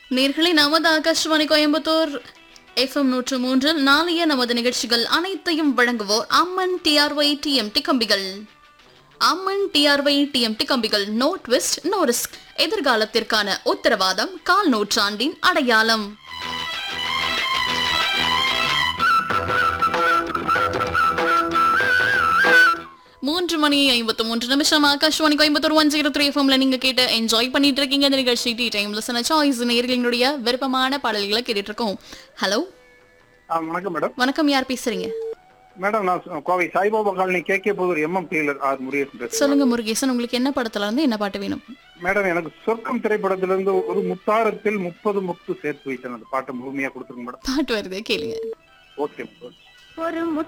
நேர்களை நமது ஆகாஷ்வாணி கோயம்புத்தூர் எஃப்எம் நூற்று மூன்றில் நாளைய நமது நிகழ்ச்சிகள் அனைத்தையும் வழங்குவோர் அம்மன் டிஆர்ஒய் டிஎம்டி கம்பிகள் அம்மன் டிஆர்ஒய் டிஎம்டி கம்பிகள் நோ ட்விஸ்ட் நோ ரிஸ்க் எதிர்காலத்திற்கான உத்தரவாதம் கால் நூற்றாண்டின் அடையாளம் மூன்று மணி ஐம்பத்து மூன்று நிமிஷம் Akashvani Coimbatore one zero three எஃப்எம்ல நீங்க கேட்டு என்ஜாய் பண்ணிட்டு இருக்கீங்க இந்த நிகழ்ச்சி டி டைம் லிசன சாய்ஸ் நேர்களுடைய விருப்பமான பாடல்களை கேட்டுட்டு இருக்கோம் ஹலோ ஆ, வணக்கம் மேடம் வணக்கம் யார் பேசுறீங்க மேடம் நான் சு- Kovai Saibaba colony K K Pudur MM dealer R Murugesan பேசுறேன் சொல்லுங்க முருகேசன் உங்களுக்கு என்ன படத்துல இருந்து என்ன பாட்டு வேணும் மேடம் எனக்கு சொர்க்கம் திரைப்படத்திலிருந்து ஒரு முத்தாரத்தில் முப்பது முத்து சேர்த்து வைத்தேன் அந்த பாட்டை முழுமையா கொடுத்துருங்க மேடம் பாட்டு வருது கேளுங்க ஓகே மேடம் ஒரு முத்து